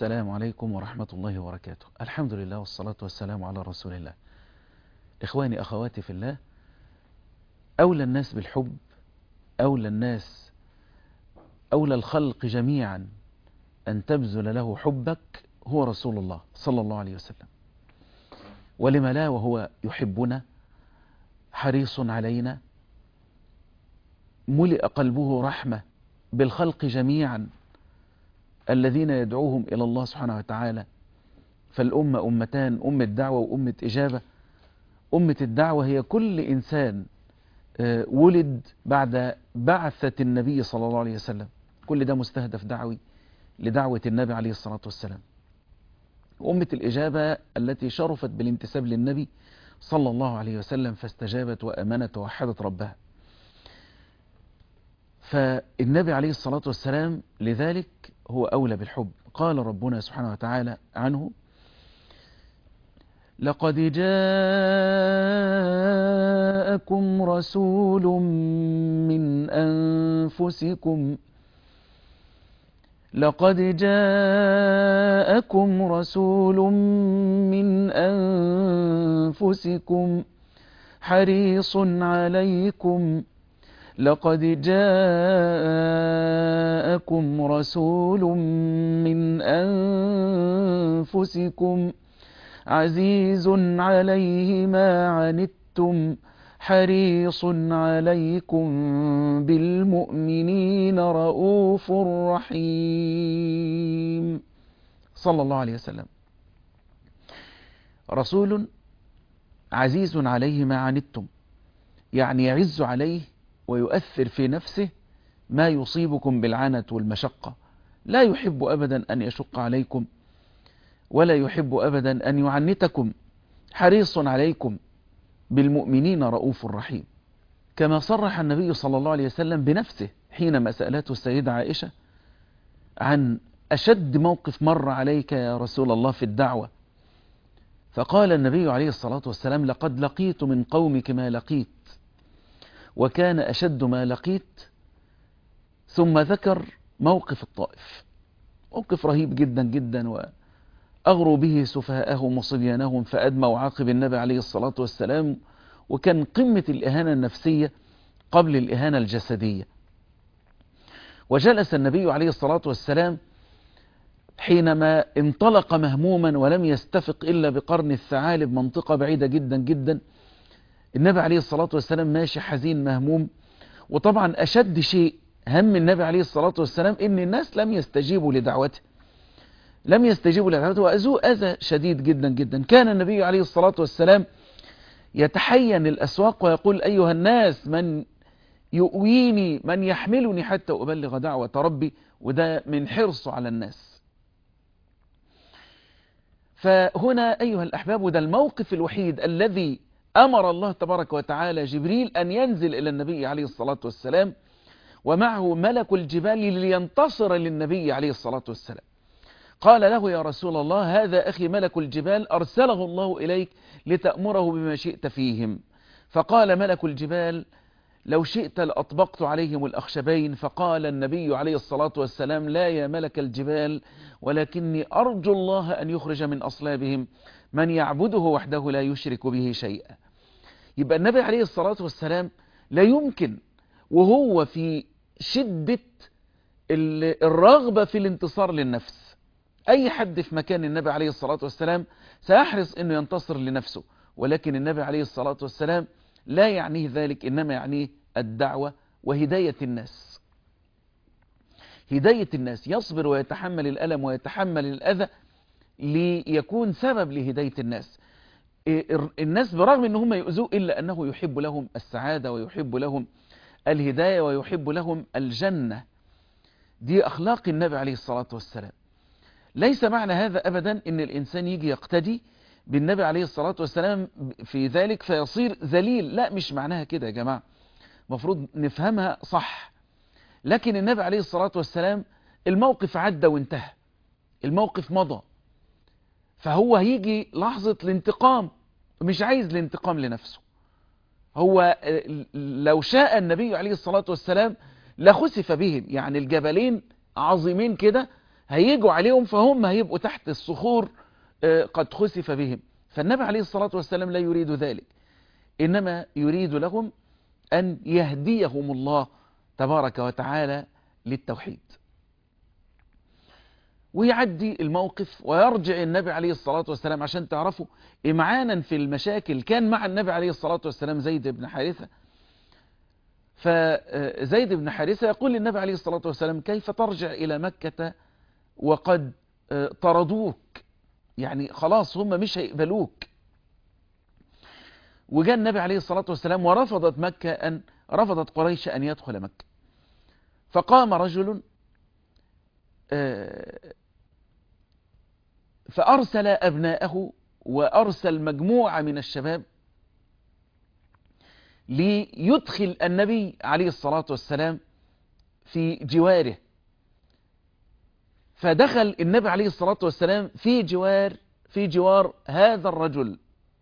السلام عليكم ورحمة الله وبركاته الحمد لله والصلاة والسلام على رسول الله إخواني أخواتي في الله أولى الناس بالحب أولى الناس أولى الخلق جميعا أن تبذل له حبك هو رسول الله صلى الله عليه وسلم ولم لا وهو يحبنا حريص علينا ملئ قلبه رحمة بالخلق جميعا الذين يدعوهم إلى الله سبحانه وتعالى فالأمة أمتان أمة دعوة وأمة إجابة أمة الدعوة هي كل إنسان ولد بعد بعثة النبي صلى الله عليه وسلم كل ده مستهدف دعوي لدعوة النبي عليه الصلاة والسلام أمة الإجابة التي شرفت بالانتساب للنبي صلى الله عليه وسلم فاستجابت وأمنت ووحدت ربها فالنبي عليه الصلاة والسلام لذلك هو أولى بالحب قال ربنا سبحانه وتعالى عنه لقد جاءكم رسول من أنفسكم لقد جاءكم رسول من أنفسكم حريص عليكم لقد جاءكم رسول من أنفسكم عزيز عليه ما عنتم حريص عليكم بالمؤمنين رؤوف رحيم صلى الله عليه وسلم رسول عزيز عليه ما عنتم يعني يعز عليه ويؤثر في نفسه ما يصيبكم بالعنة والمشقة لا يحب أبدا أن يشق عليكم ولا يحب أبدا أن يعنتكم حريص عليكم بالمؤمنين رؤوف رحيم كما صرح النبي صلى الله عليه وسلم بنفسه حينما سألته السيدة عائشة عن أشد موقف مر عليك يا رسول الله في الدعوة فقال النبي عليه الصلاة والسلام لقد لقيت من قومك ما لقيت وكان أشد ما لقيت ثم ذكر موقف الطائف موقف رهيب جدا جدا وأغروا به سفهاءهم وصبيانهم فأدموا عاقب النبي عليه الصلاة والسلام وكان قمة الإهانة النفسية قبل الإهانة الجسدية وجلس النبي عليه الصلاة والسلام حينما انطلق مهموما ولم يستفق إلا بقرن الثعالب منطقة بعيدة جدا جدا النبي عليه الصلاة والسلام ماشي حزين مهموم وطبعا أشد شيء هم النبي عليه الصلاة والسلام إن الناس لم يستجيبوا لدعوته لم يستجيبوا لدعوته وأذوه أذى شديد جدا جدا كان النبي عليه الصلاة والسلام يتحين الأسواق ويقول أيها الناس من يؤويني من يحملني حتى أبلغ دعوة ربي وده من حرصه على الناس فهنا أيها الأحباب وده الموقف الوحيد الذي أمر الله تبارك وتعالى جبريل أن ينزل إلى النبي عليه الصلاة والسلام ومعه ملك الجبال لينتصر للنبي عليه الصلاة والسلام قال له يا رسول الله هذا أخي ملك الجبال أرسله الله إليك لتأمره بما شئت فيهم فقال ملك الجبال لو شئت لأطبقت عليهم الأخشبين فقال النبي عليه الصلاة والسلام لا يا ملك الجبال ولكني أرجو الله أن يخرج من أصلابهم من يعبده وحده لا يشرك به شيئا يبقى النبي عليه الصلاة والسلام لا يمكن وهو في شدة الرغبة في الانتصار للنفس أي حد في مكان النبي عليه الصلاة والسلام سيحرص أنه ينتصر لنفسه ولكن النبي عليه الصلاة والسلام لا يعنيه ذلك إنما يعنيه الدعوة وهداية الناس هداية الناس يصبر ويتحمل الألم ويتحمل الأذى ليكون سبب لهداية الناس الناس برغم ان هم يؤذوه إلا أنه يحب لهم السعادة ويحب لهم الهداية ويحب لهم الجنة دي أخلاق النبي عليه الصلاة والسلام ليس معنى هذا أبدا أن الإنسان يجي يقتدي بالنبي عليه الصلاة والسلام في ذلك فيصير ذليل لا مش معناها كده يا جماعة مفروض نفهمها صح لكن النبي عليه الصلاة والسلام الموقف عدى وانتهى الموقف مضى فهو هيجي لحظة الانتقام مش عايز الانتقام لنفسه هو لو شاء النبي عليه الصلاة والسلام لخسف بهم يعني الجبلين عظيمين كده هيجوا عليهم فهم هيبقوا تحت الصخور قد خسف بهم فالنبي عليه الصلاة والسلام لا يريد ذلك إنما يريد لهم أن يهديهم الله تبارك وتعالى للتوحيد ويعدي الموقف ويرجع النبي عليه الصلاة والسلام عشان تعرفوا إمعانا في المشاكل كان مع النبي عليه الصلاة والسلام زيد بن حارثة فزيد بن حارثة يقول للنبي عليه الصلاة والسلام كيف ترجع إلى مكة وقد طردوك يعني خلاص هم مش هيقبلوك وجاء النبي عليه الصلاة والسلام ورفضت مكة أن رفضت قريش أن يدخل مكة فقام رجل فأرسل أبناءه وأرسل مجموعة من الشباب ليدخل النبي عليه الصلاة والسلام في جواره فدخل النبي عليه الصلاة والسلام في جوار في جوار هذا الرجل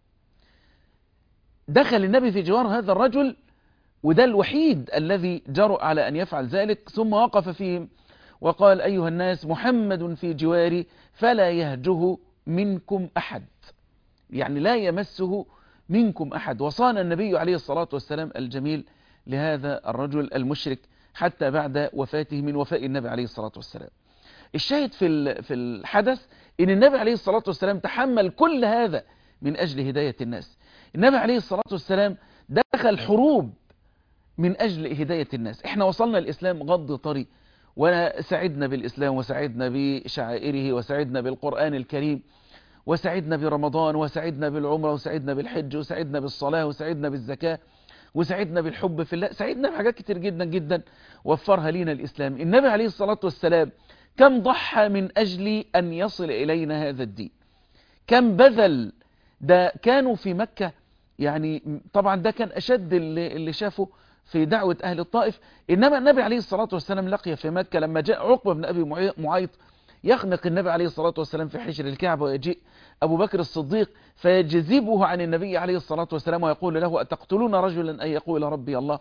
دخل النبي في جوار هذا الرجل وده الوحيد الذي جرؤ على أن يفعل ذلك ثم وقف فيهم وقال أيها الناس محمد في جواري فلا يهجه منكم أحد يعني لا يمسه منكم أحد وصان النبي عليه الصلاة والسلام الجميل لهذا الرجل المشرك حتى بعد وفاته من وفاء النبي عليه الصلاة والسلام الشاهد في في الحدث ان النبي عليه الصلاة والسلام تحمل كل هذا من اجل هداية الناس النبي عليه الصلاة والسلام دخل حروب من اجل هداية الناس احنا وصلنا الاسلام غض طري وسعدنا بالاسلام وسعدنا بشعائره وسعدنا بالقرآن الكريم وسعدنا برمضان وسعدنا بالعمرة وسعدنا بالحج وسعدنا بالصلاة وسعدنا بالزكاة وسعدنا بالحب في الله سعدنا بحاجات كتير جدا جدا وفرها لنا الإسلام النبي عليه الصلاة والسلام كم ضحى من أجل أن يصل إلينا هذا الدين كم بذل ده كانوا في مكة يعني طبعا ده كان أشد اللي, اللي شافه في دعوة أهل الطائف إنما النبي عليه الصلاة والسلام لقي في مكة لما جاء عقبة بن أبي معيط يخنق النبي عليه الصلاة والسلام في حجر الكعبة ويجيء أبو بكر الصديق فيجذبه عن النبي عليه الصلاة والسلام ويقول له أتقتلون رجلا أن يقول ربي الله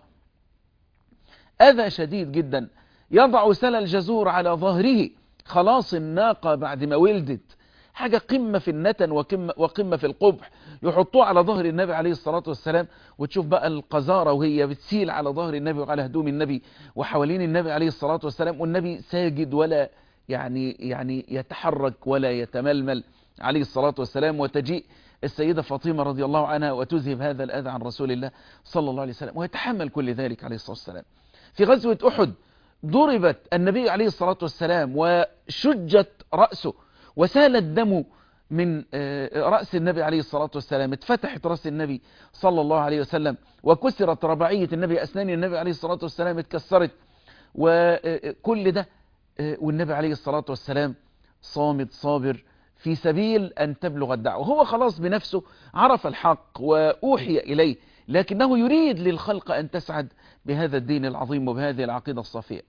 أذى شديد جدا يضع سل الجزور على ظهره خلاص الناقة بعد ما ولدت حاجة قمة في النتن وقمة, وقمة في القبح يحطوه على ظهر النبي عليه الصلاة والسلام وتشوف بقى القذارة وهي بتسيل على ظهر النبي وعلى هدوم النبي وحوالين النبي عليه الصلاة والسلام والنبي ساجد ولا يعني يعني يتحرك ولا يتململ عليه الصلاة والسلام وتجيء السيدة فاطمة رضي الله عنها وتذهب هذا الأذى عن رسول الله صلى الله عليه وسلم ويتحمل كل ذلك عليه الصلاة والسلام في غزوة أحد ضربت النبي عليه الصلاة والسلام وشجت رأسه وسال الدم من رأس النبي عليه الصلاة والسلام اتفتحت رأس النبي صلى الله عليه وسلم وكسرت رباعية النبي أسنان النبي عليه الصلاة والسلام اتكسرت وكل ده والنبي عليه الصلاة والسلام صامد صابر في سبيل أن تبلغ الدعوة هو خلاص بنفسه عرف الحق وأوحي إليه لكنه يريد للخلق أن تسعد بهذا الدين العظيم وبهذه العقيدة الصافية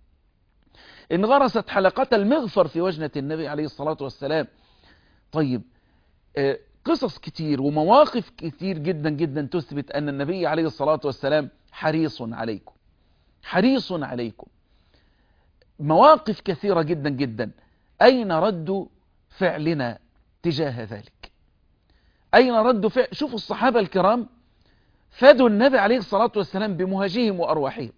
انغرست حلقة المغفر في وجنة النبي عليه الصلاة والسلام طيب قصص كتير ومواقف كتير جدا جدا تثبت أن النبي عليه الصلاة والسلام حريص عليكم حريص عليكم مواقف كثيرة جدا جدا أين رد فعلنا تجاه ذلك أين رد فعل شوفوا الصحابة الكرام فادوا النبي عليه الصلاة والسلام بمهاجهم وأرواحهم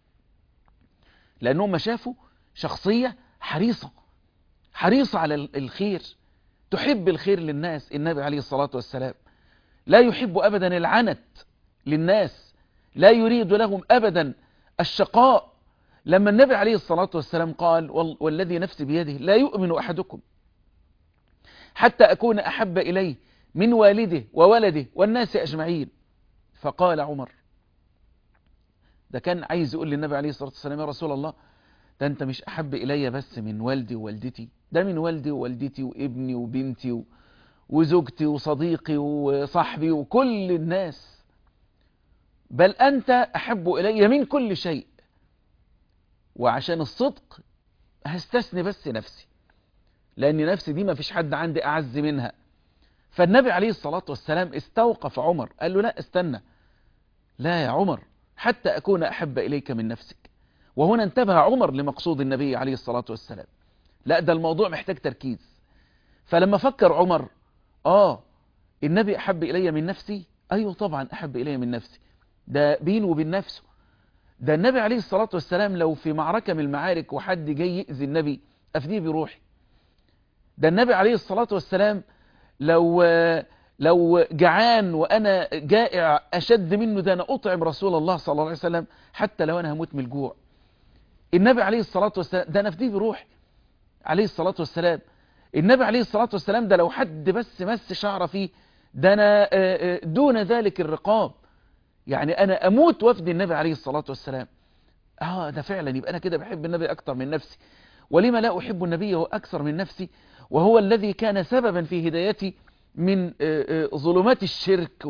لأنهم شافوا شخصية حريصة حريصة على الخير تحب الخير للناس النبي عليه الصلاة والسلام لا يحب أبدا العنت للناس لا يريد لهم أبدا الشقاء لما النبي عليه الصلاة والسلام قال والذي نفسي بيده لا يؤمن أحدكم حتى أكون أحب إليه من والده وولده والناس أجمعين فقال عمر ده كان عايز يقول للنبي عليه الصلاة والسلام يا رسول الله ده أنت مش أحب إلي بس من والدي ووالدتي ده من والدي ووالدتي وابني وبنتي وزوجتي وصديقي وصاحبي وكل الناس بل أنت أحب إلي من كل شيء وعشان الصدق هستثني بس نفسي لأن نفسي دي ما فيش حد عندي أعز منها فالنبي عليه الصلاة والسلام استوقف عمر قال له لا استنى لا يا عمر حتى أكون أحب إليك من نفسك وهنا انتبه عمر لمقصود النبي عليه الصلاة والسلام لا ده الموضوع محتاج تركيز فلما فكر عمر اه النبي احب الي من نفسي ايوه طبعا احب الي من نفسي ده بينه وبين نفسه ده النبي عليه الصلاة والسلام لو في معركة من المعارك وحد جاي يأذي النبي أفديه بروحي ده النبي عليه الصلاة والسلام لو لو جعان وأنا جائع أشد منه ده أنا أطعم رسول الله صلى الله عليه وسلم حتى لو أنا هموت من الجوع النبي عليه الصلاة والسلام ده أنا أفديه بروحي عليه الصلاة والسلام النبي عليه الصلاة والسلام ده لو حد بس مس شعر فيه ده أنا دون ذلك الرقاب يعني أنا أموت وفد النبي عليه الصلاة والسلام آه ده فعلا يبقى أنا كده بحب النبي أكتر من نفسي ولما لا أحب النبي أكثر من نفسي وهو الذي كان سببا في هدايتي من ظلمات الشرك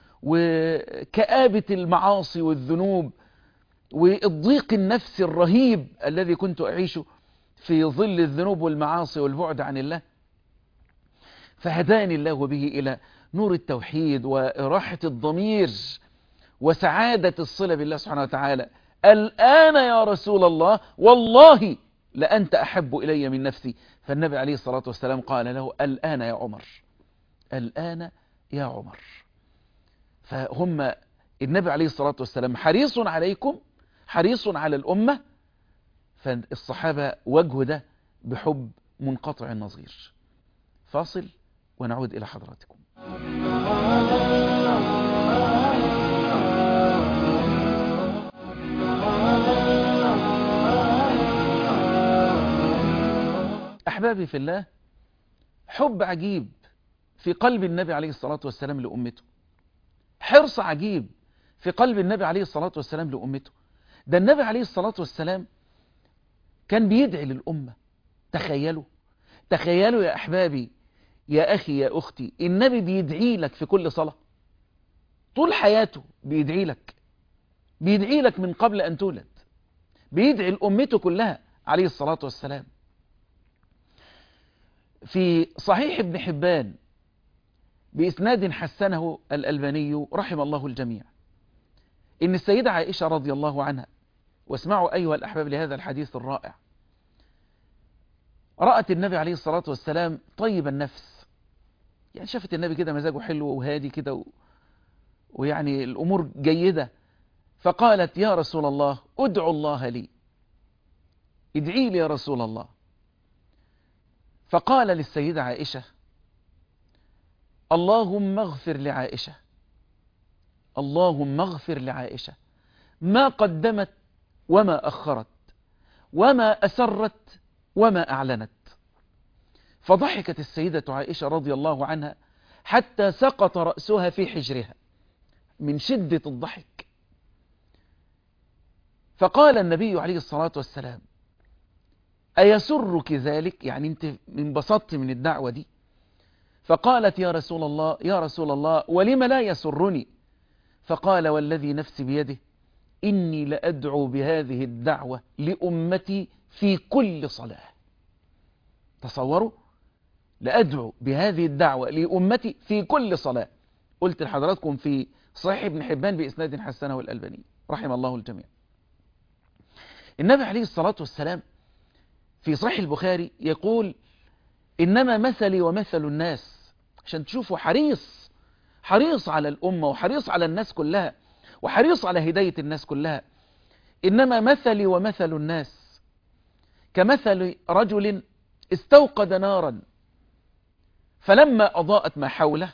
وكآبة المعاصي والذنوب والضيق النفسي الرهيب الذي كنت أعيشه في ظل الذنوب والمعاصي والبعد عن الله فهداني الله به إلى نور التوحيد وراحة الضمير وسعادة الصلة بالله سبحانه وتعالى الآن يا رسول الله والله لأنت أحب إلي من نفسي فالنبي عليه الصلاة والسلام قال له الآن يا عمر الآن يا عمر فهم النبي عليه الصلاة والسلام حريص عليكم حريص على الأمة فالصحابة وجهوا ده بحب منقطع النظير فاصل ونعود إلى حضراتكم أحبابي في الله حب عجيب في قلب النبي عليه الصلاة والسلام لأمته حرص عجيب في قلب النبي عليه الصلاة والسلام لأمته ده النبي عليه الصلاة والسلام كان بيدعي للأمة تخيلوا تخيلوا يا أحبابي يا أخي يا أختي النبي بيدعي لك في كل صلاة طول حياته بيدعي لك بيدعي لك من قبل أن تولد بيدعي لأمته كلها عليه الصلاة والسلام في صحيح ابن حبان بإسناد حسنه الألباني رحم الله الجميع إن السيدة عائشة رضي الله عنها واسمعوا أيها الأحباب لهذا الحديث الرائع رأت النبي عليه الصلاة والسلام طيب النفس يعني شافت النبي كده مزاجه حلو وهادي كده و... ويعني الأمور جيدة فقالت يا رسول الله ادعو الله لي ادعي لي يا رسول الله فقال للسيدة عائشة اللهم اغفر لعائشة اللهم اغفر لعائشة ما قدمت وما أخرت وما أسرت وما أعلنت فضحكت السيدة عائشة رضي الله عنها حتى سقط رأسها في حجرها من شدة الضحك فقال النبي عليه الصلاة والسلام أيسرك ذلك يعني أنت انبسطت من الدعوة دي فقالت يا رسول الله يا رسول الله ولم لا يسرني فقال والذي نفسي بيده إني لأدعو بهذه الدعوة لأمتي في كل صلاة تصوروا لأدعو بهذه الدعوة لأمتي في كل صلاة قلت لحضراتكم في صحيح ابن حبان بإسناد حسنه الألباني رحم الله الجميع النبي عليه الصلاة والسلام في صحيح البخاري يقول إنما مثلي ومثل الناس عشان تشوفوا حريص حريص على الأمة وحريص على الناس كلها وحريص على هداية الناس كلها إنما مثلي ومثل الناس كمثل رجل استوقد نارا فلما أضاءت ما حوله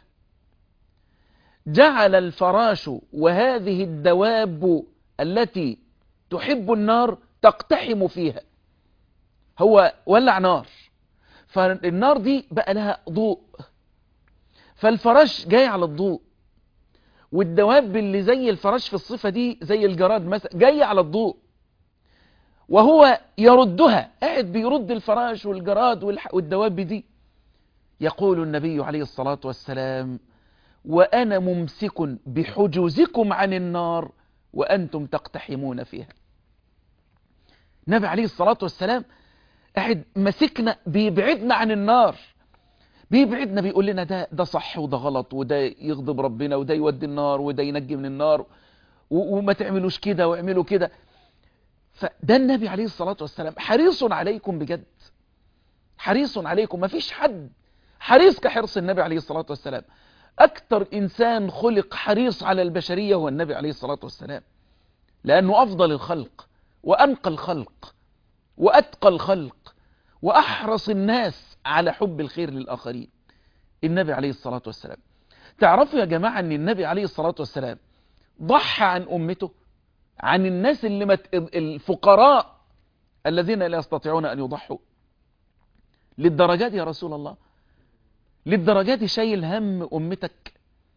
جعل الفراش وهذه الدواب التي تحب النار تقتحم فيها هو ولع نار فالنار دي بقى لها ضوء فالفراش جاي على الضوء والدواب اللي زي الفراش في الصفة دي زي الجراد مثلا جاي على الضوء وهو يردها قاعد بيرد الفراش والجراد والدواب دي يقول النبي عليه الصلاة والسلام وأنا ممسك بحجوزكم عن النار وأنتم تقتحمون فيها النبي عليه الصلاة والسلام قاعد مسكنا بيبعدنا عن النار بيبعدنا بيقول لنا ده ده صح وده غلط وده يغضب ربنا وده يودي النار وده ينجي من النار وما تعملوش كده واعملوا كده فده النبي عليه الصلاة والسلام حريص عليكم بجد حريص عليكم ما فيش حد حريص كحرص النبي عليه الصلاة والسلام أكثر إنسان خلق حريص على البشرية هو النبي عليه الصلاة والسلام لأنه أفضل الخلق وأنقى الخلق وأتقى الخلق وأحرص الناس على حب الخير للآخرين النبي عليه الصلاة والسلام تعرفوا يا جماعة أن النبي عليه الصلاة والسلام ضحى عن أمته عن الناس اللي مت... الفقراء الذين لا يستطيعون أن يضحوا للدرجات يا رسول الله للدرجات شايل هم أمتك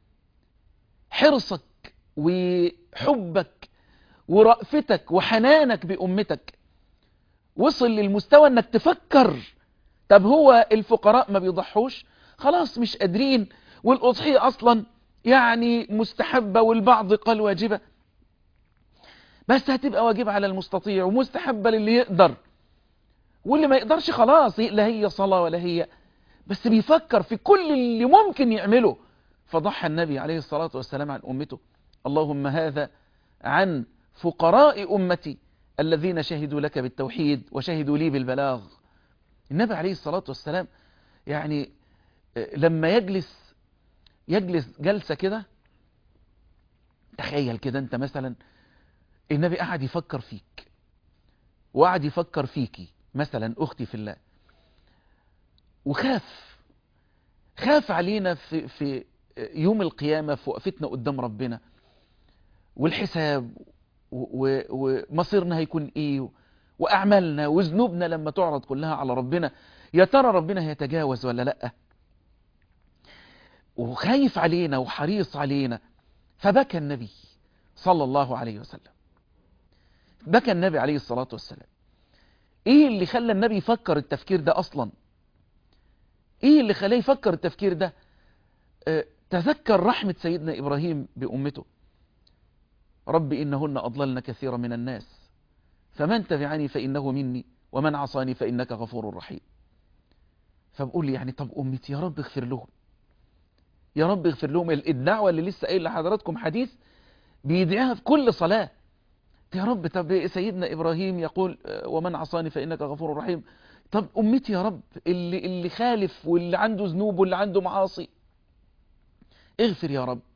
حرصك وحبك ورأفتك وحنانك بأمتك وصل للمستوى أنك تفكر طب هو الفقراء ما بيضحوش خلاص مش قادرين والأضحية أصلا يعني مستحبة والبعض قال واجبة بس هتبقى واجبة على المستطيع ومستحبة للي يقدر واللي ما يقدرش خلاص لا هي صلاة ولا هي بس بيفكر في كل اللي ممكن يعمله فضحى النبي عليه الصلاة والسلام عن أمته اللهم هذا عن فقراء أمتي الذين شهدوا لك بالتوحيد وشهدوا لي بالبلاغ النبي عليه الصلاة والسلام يعني لما يجلس يجلس جلسة كده تخيل كده انت مثلا النبي قاعد يفكر فيك وقعد يفكر فيكي مثلا أختي في الله وخاف خاف علينا في, في يوم القيامة في وقفتنا قدام ربنا والحساب ومصيرنا هيكون ايه وأعمالنا وذنوبنا لما تعرض كلها على ربنا يا ترى ربنا هيتجاوز ولا لأ وخايف علينا وحريص علينا فبكى النبي صلى الله عليه وسلم بكى النبي عليه الصلاة والسلام ايه اللي خلى النبي يفكر التفكير ده اصلا ايه اللي خلاه يفكر التفكير ده اه تذكر رحمة سيدنا ابراهيم بامته رب انهن اضللن كثيرا من الناس فمن تبعني فانه مني ومن عصاني فانك غفور رحيم فبقول لي يعني طب امتي يا رب اغفر لهم يا رب اغفر لهم الدعوة اللي لسه قايل لحضراتكم حديث بيدعيها في كل صلاة يا رب طب سيدنا إبراهيم يقول ومن عصاني فإنك غفور رحيم طب أمتي يا رب اللي, اللي خالف واللي عنده ذنوب واللي عنده معاصي اغفر يا رب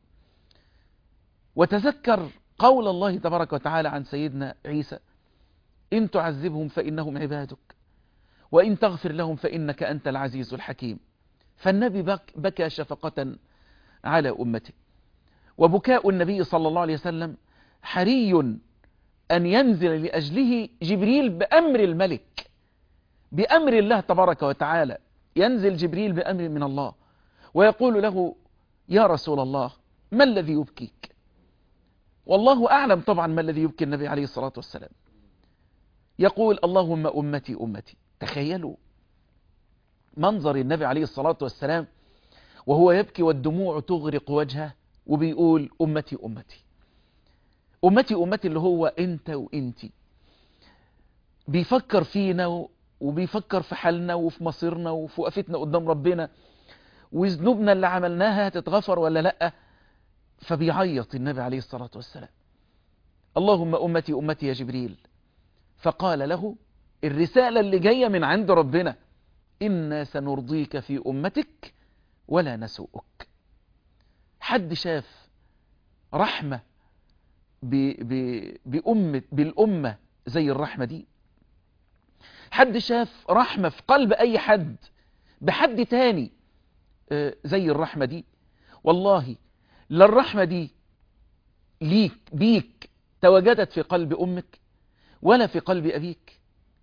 وتذكر قول الله تبارك وتعالى عن سيدنا عيسى إن تعذبهم فإنهم عبادك وإن تغفر لهم فإنك أنت العزيز الحكيم فالنبي بك بكى شفقة على أمته وبكاء النبي صلى الله عليه وسلم حري أن ينزل لأجله جبريل بأمر الملك بأمر الله تبارك وتعالى ينزل جبريل بأمر من الله ويقول له يا رسول الله ما الذي يبكيك والله أعلم طبعا ما الذي يبكي النبي عليه الصلاة والسلام يقول اللهم أمتي أمتي تخيلوا منظر النبي عليه الصلاة والسلام وهو يبكي والدموع تغرق وجهه وبيقول أمتي أمتي أمتي أمتي اللي هو أنت وأنتي بيفكر فينا وبيفكر في حالنا وفي مصيرنا وفي وقفتنا قدام ربنا وذنوبنا اللي عملناها هتتغفر ولا لأ فبيعيط النبي عليه الصلاة والسلام اللهم أمتي أمتي يا جبريل فقال له الرسالة اللي جاية من عند ربنا إنا سنرضيك في أمتك ولا نسوءك حد شاف رحمة ب ب بأمة بالأمة زي الرحمة دي حد شاف رحمة في قلب أي حد بحد تاني زي الرحمة دي والله لا الرحمة دي ليك بيك تواجدت في قلب أمك ولا في قلب أبيك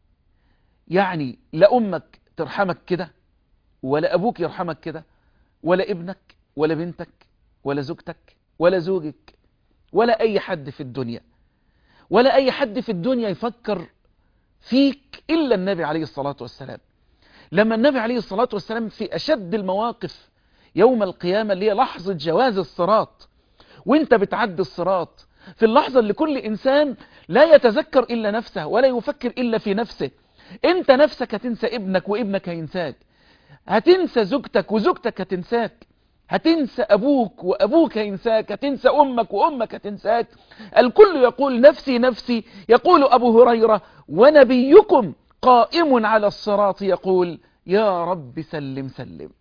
يعني لا أمك ترحمك كده ولا أبوك يرحمك كده ولا ابنك ولا بنتك ولا زوجتك ولا زوجك ولا أي حد في الدنيا ولا أي حد في الدنيا يفكر فيك إلا النبي عليه الصلاة والسلام لما النبي عليه الصلاة والسلام في أشد المواقف يوم القيامة اللي هي لحظة جواز الصراط وانت بتعدي الصراط في اللحظة اللي كل إنسان لا يتذكر إلا نفسه ولا يفكر إلا في نفسه انت نفسك هتنسى ابنك وابنك هينساك هتنسى زوجتك وزوجتك هتنساك هتنسى أبوك وأبوك هينساك هتنسى أمك وأمك هتنساك الكل يقول نفسي نفسي يقول أبو هريرة ونبيكم قائم على الصراط يقول يا رب سلم سلم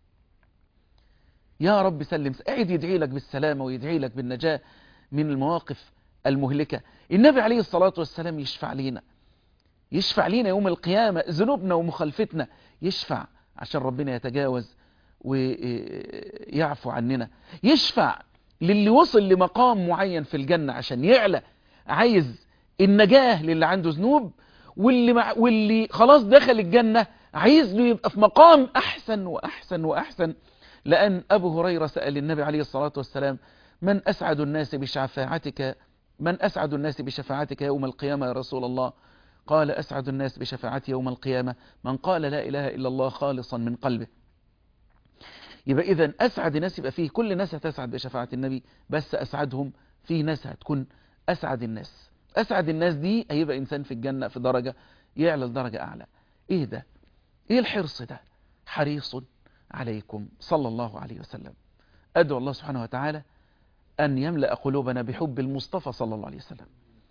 يا رب سلم قاعد يدعي لك بالسلامة ويدعي لك بالنجاة من المواقف المهلكة النبي عليه الصلاة والسلام يشفع لينا يشفع لينا يوم القيامة ذنوبنا ومخالفتنا يشفع عشان ربنا يتجاوز ويعفو عننا يشفع للي وصل لمقام معين في الجنة عشان يعلى عايز النجاة للي عنده ذنوب واللي, مع واللي خلاص دخل الجنة عايز له يبقى في مقام أحسن وأحسن وأحسن لأن أبو هريرة سأل النبي عليه الصلاة والسلام من أسعد الناس بشفاعتك من أسعد الناس بشفاعتك يوم القيامة يا رسول الله قال أسعد الناس بشفاعتي يوم القيامة من قال لا إله إلا الله خالصا من قلبه يبقى إذا أسعد الناس يبقى فيه كل الناس هتسعد بشفاعة النبي بس أسعدهم في ناس هتكون أسعد الناس أسعد الناس دي هيبقى إنسان في الجنة في درجة يعلى لدرجة أعلى إيه ده إيه الحرص ده حريص عليكم صلى الله عليه وسلم أدعو الله سبحانه وتعالى أن يملأ قلوبنا بحب المصطفى صلى الله عليه وسلم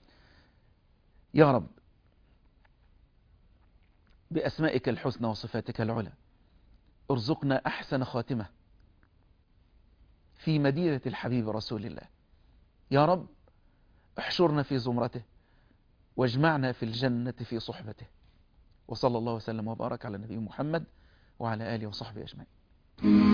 يا رب بأسمائك الحسنى وصفاتك العلى ارزقنا أحسن خاتمة في مدينة الحبيب رسول الله يا رب احشرنا في زمرته واجمعنا في الجنة في صحبته وصلى الله وسلم وبارك على نبي محمد وعلى آله وصحبه أجمعين